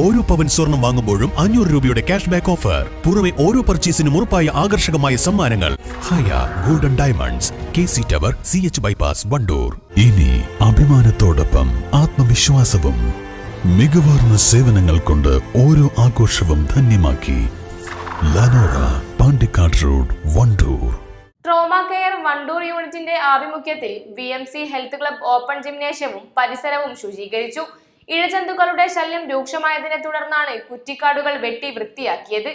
ഓരോ പവൻ സ്വർണം വാങ്ങുമ്പോഴും അഞ്ഞൂറ് രൂപയുടെ ക്യാഷ് ബാക്ക് ഓഫർ പുറമെ ഓരോ പർച്ചേസിനും ഉറപ്പായ ആകർഷകമായ സമ്മാനങ്ങൾ Haya golden diamonds K C tower C H bypass Wandoor ഇനി അഭിമാനത്തോടൊപ്പം ആത്മവിശ്വാസവും മികവാർന്ന സേവനങ്ങൾ കൊണ്ട് ഓരോ ആഘോഷവും ധന്യമാക്കി ലനോറ Pandikkad road Wandoor trauma care Wandoor യൂണിറ്റിന്റെ ആഭിമുഖ്യത്തിൽ V M C health club open ജിംനേഷ്യവും പരിസരവും ശുചീകരിച്ചു ഇഴജന്തുക്കളുടെ ശല്യം രൂക്ഷമായതിനെ തുടർന്നാണ് കുറ്റിക്കാടുകൾ വെട്ടി വൃത്തിയാക്കിയത്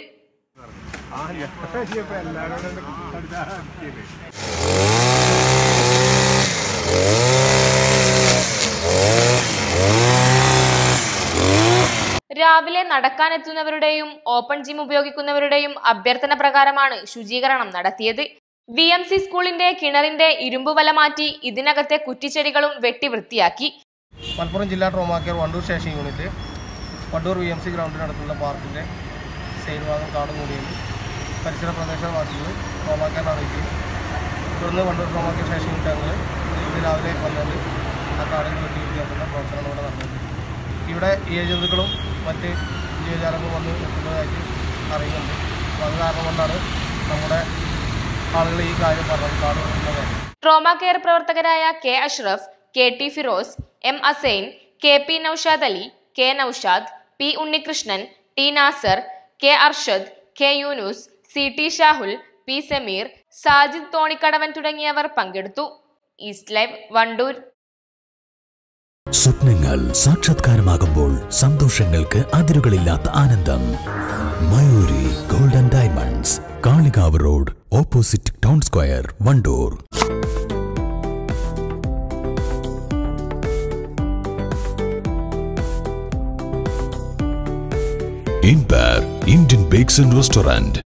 രാവിലെ നടക്കാനെത്തുന്നവരുടെയും ഓപ്പൺ ജിം ഉപയോഗിക്കുന്നവരുടെയും അഭ്യർത്ഥന പ്രകാരമാണ് ശുചീകരണം നടത്തിയത് വി എം സി സ്കൂളിന്റെ കിണറിന്റെ ഇരുമ്പ് വല മാറ്റി ഇതിനകത്തെ കുറ്റിച്ചെടികളും വെട്ടി വൃത്തിയാക്കി മലപ്പുറം ജില്ലാ trauma care Wandoor station unit Wandoor V M C ഗ്രൗണ്ടിനടുത്തുള്ള പാർക്കിൻ്റെ സൈഡ് ഭാഗം കാട് മൂടിയത് പരിസര പ്രദേശവാസികൾ ട്രോമാ കെയർ അറിയിക്കുകയും തുടർന്ന് Wandoor trauma care station unit അംഗങ്ങൾ ഇന്ന് രാവിലെ വന്നത് ആ കാടുകൾ വെട്ടി വൃത്തിയാക്കുന്ന പ്രവർത്തനമാണ് ഇവിടെ നടന്നത് ഇവിടെ ഇഴജന്തുക്കളും മറ്റ് ജീവജാലങ്ങളും വന്ന് നിൽക്കുന്നതായിട്ട് അറിയുന്നുണ്ട് അപ്പോൾ അത് കാരണം കൊണ്ടാണ് നമ്മുടെ ആളുകൾ ഈ കാര്യം പറഞ്ഞത് കാട് വെട്ടുന്ന കാര്യം ട്രോമ കെയർ പ്രവർത്തകരായ K Ashraf K T Firoz M Asain K P Noushad Ali K Noushad P Unnikrishnan T Nasar K Arshad K Yunus C T Shahul P Sameer Sajid Thonikkadavan തുടങ്ങിയവർ പങ്കെടുത്തു ഈസ്റ്റ് ലൈവ് വണ്ടൂർ സ്വപ്നങ്ങൾ സാക്ഷാത്കാരമാകുമ്പോൾ സന്തോഷങ്ങൾക്ക് അതിരുകളില്ലാത്ത ആനന്ദം Mayuri golden diamonds Kalikavu road opposite town square Wandoor ഇൻബാർ ഇന്ത്യൻ ബേക്സ് ആൻഡ് റെസ്റ്റോറന്റ്